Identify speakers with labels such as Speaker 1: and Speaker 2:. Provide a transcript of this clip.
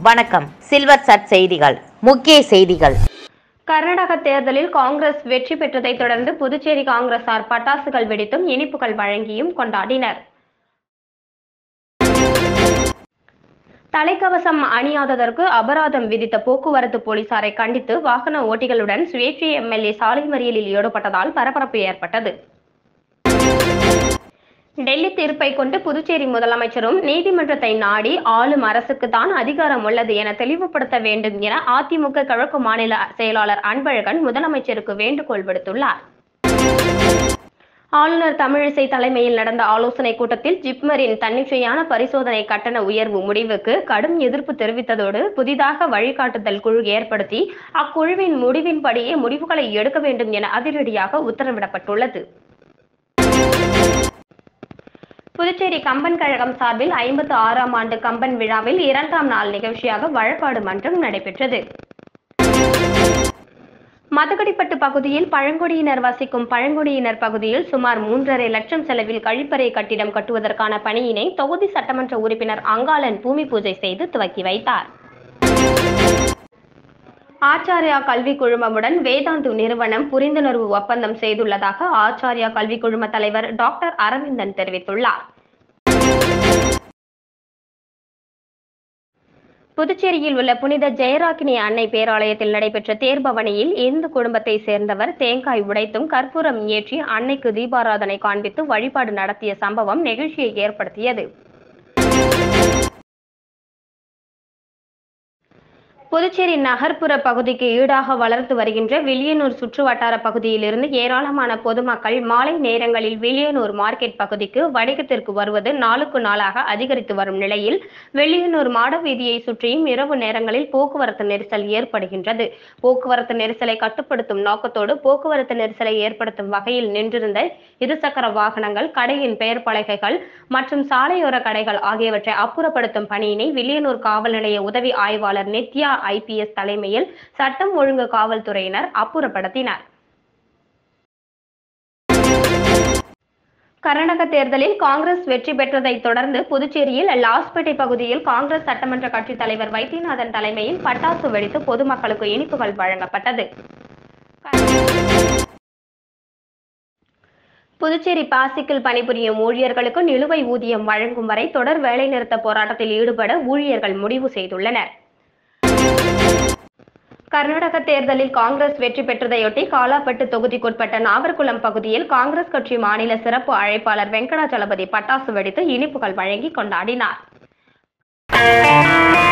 Speaker 1: வணக்கம் சில்வர் சட் செய்திகள் முக்கிய செய்திகள்
Speaker 2: கர்நாடக தேர்தலில் காங்கிரஸ் வெற்றி பெற்றதைத் தொடர்ந்து புதுச்சேரி காங்கிரசார் பட்டாசுகள் வெடித்தும் இனிப்புகள் வழங்கியும் கொண்டாடினர் தலைக்கவசம் அணியாததற்கு அபராதம் விதித்த போக்குவரத்து போலீசாரை கண்டித்து வாகன ஓட்டிகளுடன் சுயேட்சை எம்எல்ஏ சாலை மறியலில் ஈடுபட்டதால் பரபரப்பு ஏற்பட்டது டெல்லி தீர்ப்பை கொண்டு புதுச்சேரி முதலமைச்சரும் நீதிமன்றத்தை நாடி ஆளும் அரசுக்கு தான் அதிகாரம் உள்ளது என தெளிவுபடுத்த வேண்டும் என அதிமுக கிழக்கு மாநில செயலாளர் அன்பழகன் முதலமைச்சருக்கு வேண்டுகோள் விடுத்துள்ளார் ஆளுநர் தமிழிசை தலைமையில் நடந்த ஆலோசனைக் கூட்டத்தில் ஜிப்மரின் தன்னிச்சையான பரிசோதனை கட்டண உயர்வு முடிவுக்கு கடும் எதிர்ப்பு தெரிவித்ததோடு புதிதாக வழிகாட்டுதல் குழு ஏற்படுத்தி அக்குழுவின் முடிவின்படியே முடிவுகளை எடுக்க வேண்டும் என அதிரடியாக உத்தரவிடப்பட்டுள்ளது புதுச்சேரி கம்பன் கழகம் சார்பில் ஐம்பத்து ஆறாம் ஆண்டு கம்பன் விழாவில் இரண்டாம் நாள் நிகழ்ச்சியாக வழக்காடு மன்றம் நடைபெற்றது மதகடிப்பட்டு பகுதியில் பழங்குடியினர் வசிக்கும் பழங்குடியினர் பகுதியில் சுமார் மூன்றரை லட்சம் செலவில் கழிப்பறை கட்டிடம் கட்டுவதற்கான பணியினை தொகுதி சட்டமன்ற உறுப்பினர் அங்காளன் பூமி பூஜை செய்து துவக்கி வைத்தார் ஆச்சாரியா கல்வி குழுமமுடன் வேதாந்து நிறுவனம் புரிந்துணர்வு ஒப்பந்தம் செய்துள்ளதாக ஆச்சாரியா கல்வி குழும தலைவர் டாக்டர் அரவிந்தன் தெரிவித்துள்ளார் புதுச்சேரியில் உள்ள புனித ஜெயராக்கினி அன்னை பேராலயத்தில் நடைபெற்ற தேர்பவனியில் இந்து குடும்பத்தை சேர்ந்தவர் தேங்காய் உடைத்தும் கற்பூரம் ஏற்றி அன்னைக்கு தீபாராதனை காண்பித்து வழிபாடு நடத்திய சம்பவம் நெகிழ்ச்சியை ஏற்படுத்தியது புதுச்சேரி நகர்ப்புற பகுதிக்கு ஈடாக வளர்த்து வருகின்ற வில்லியனூர் சுற்றுவட்டார பகுதியிலிருந்து ஏராளமான பொதுமக்கள் மாலை நேரங்களில் வில்லியனூர் மார்க்கெட் பகுதிக்கு வணிகத்திற்கு வருவது நாளுக்கு நாளாக அதிகரித்து வரும் நிலையில் வில்லியனூர் மாட வீதியை சுற்றியும் இரவு நேரங்களில் போக்குவரத்து நெரிசல் ஏற்படுகின்றது போக்குவரத்து நெரிசலை கட்டுப்படுத்தும் நோக்கத்தோடு போக்குவரத்து நெரிசலை ஏற்படுத்தும் வகையில் நின்றிருந்த இருசக்கர வாகனங்கள் கடையின் பெயர் பலகைகள் மற்றும் சாலையோர கடைகள் ஆகியவற்றை அப்புறப்படுத்தும் பணியினை வில்லியனூர் காவல் நிலைய உதவி ஆய்வாளர் நித்யா ஐபிஎஸ் தலைமையில் சட்டம் ஒழுங்கு காவல்துறையினர் அப்புறப்படுத்தினர் கர்நாடக தேர்தலில் காங்கிரஸ் வெற்றி பெற்றதைத் தொடர்ந்து புதுச்சேரியில் லாஸ்பேட்டை பகுதியில் காங்கிரஸ் சட்டமன்ற கட்சித் தலைவர் வைத்தியநாதன் தலைமையில் பட்டாசு வெடித்து பொதுமக்களுக்கு இனிப்புகள் வழங்கப்பட்டது புதுச்சேரி பாசிக்கில் பணிபுரியும் ஊழியர்களுக்கு நிலுவை ஊதியம் வழங்கும் வரை தொடர் வேலைநிறுத்த போராட்டத்தில் ஈடுபட ஊழியர்கள் முடிவு செய்துள்ளனர் கர்நாடக தேர்தலில் காங்கிரஸ் வெற்றி பெற்றதையொட்டி காலாப்பட்டு தொகுதிக்குட்பட்ட நாகர்குளம் பகுதியில் காங்கிரஸ் கட்சி மாநில சிறப்பு அழைப்பாளர் வெங்கடாச்சலபதி பட்டாசு வெடித்து இனிப்புகள் வழங்கி கொண்டாடினார்